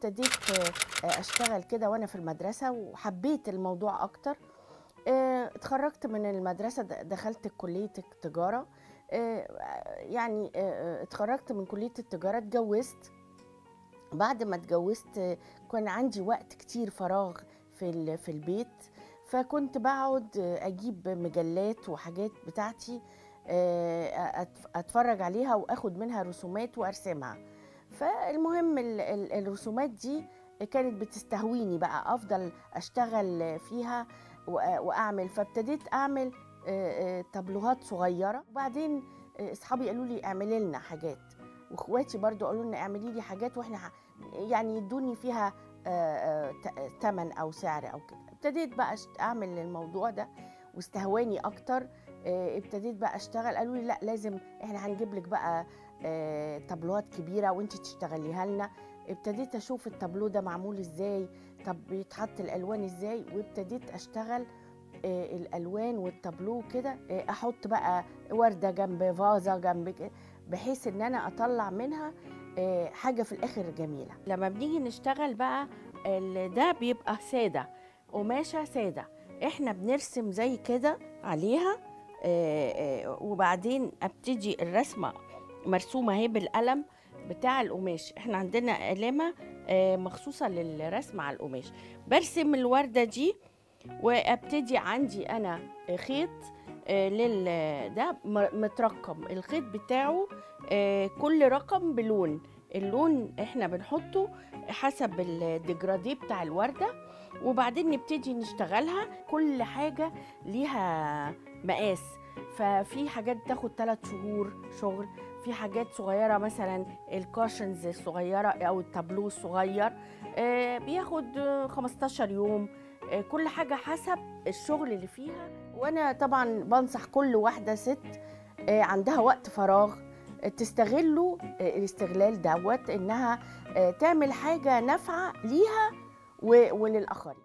ابتديت آه، اشتغل كده وانا في المدرسه وحبيت الموضوع اكتر آه، اتخرجت من المدرسه د- دخلت كليه التجاره آه، يعني آه، اتخرجت من كليه التجاره اتجوزت بعد ما اتجوزت آه، كان عندي وقت كتير فراغ في ال- في البيت فكنت بقعد آه، اجيب مجلات وحاجات بتاعتي آه، أتف- اتفرج عليها واخد منها رسومات وارسمها فالمهم ال- ال- الرسومات دي كانت بتستهويني بقى افضل اشتغل فيها وأ- واعمل فابتديت اعمل آه، آه، تابلوهات صغيره وبعدين آه، اصحابي قالوا لي اعملي لنا حاجات واخواتي برضو قالوا لنا اعملي لي حاجات واحنا ح- يعني يدوني فيها ثمن او سعر او كده ابتديت بقى أشت- اعمل الموضوع ده واستهواني اكتر آه، ابتديت بقى اشتغل قالوا لي لا لازم احنا هنجيب لك بقى آه، تابلوهات كبيره وانت تشتغليها لنا ابتديت اشوف التابلو ده معمول ازاي طب بيتحط الالوان ازاي وابتديت اشتغل آه، الالوان والتابلو كده آه، احط بقى ورده جنب فازه جنب ك- بحيث ان انا اطلع منها آه، حاجه في الاخر جميله لما بنيجي نشتغل بقى ال- ده بيبقى ساده قماشه ساده احنا بنرسم زي كده عليها آه، آه، وبعدين ابتدي الرسمه مرسومه اهي بالقلم بتاع القماش احنا عندنا قلمه آه، مخصوصه للرسم على القماش برسم الورده دي وابتدي عندي انا خيط آه، لل ده م- مترقم الخيط بتاعه آه، كل رقم بلون اللون احنا بنحطه حسب الديجرادي بتاع الورده وبعدين نبتدي نشتغلها كل حاجه ليها مقاس ففي حاجات تاخد 3 شهور شغل في حاجات صغيرة مثلا الكاشنز الصغيرة أو التابلو الصغير آه، بياخد آه، 15 يوم آه، كل حاجة حسب الشغل اللي فيها وأنا طبعا بنصح كل واحدة ست آه، عندها وقت فراغ آه، تستغله آه، الاستغلال دوت إنها آه، تعمل حاجة نافعة ليها و- وللآخرين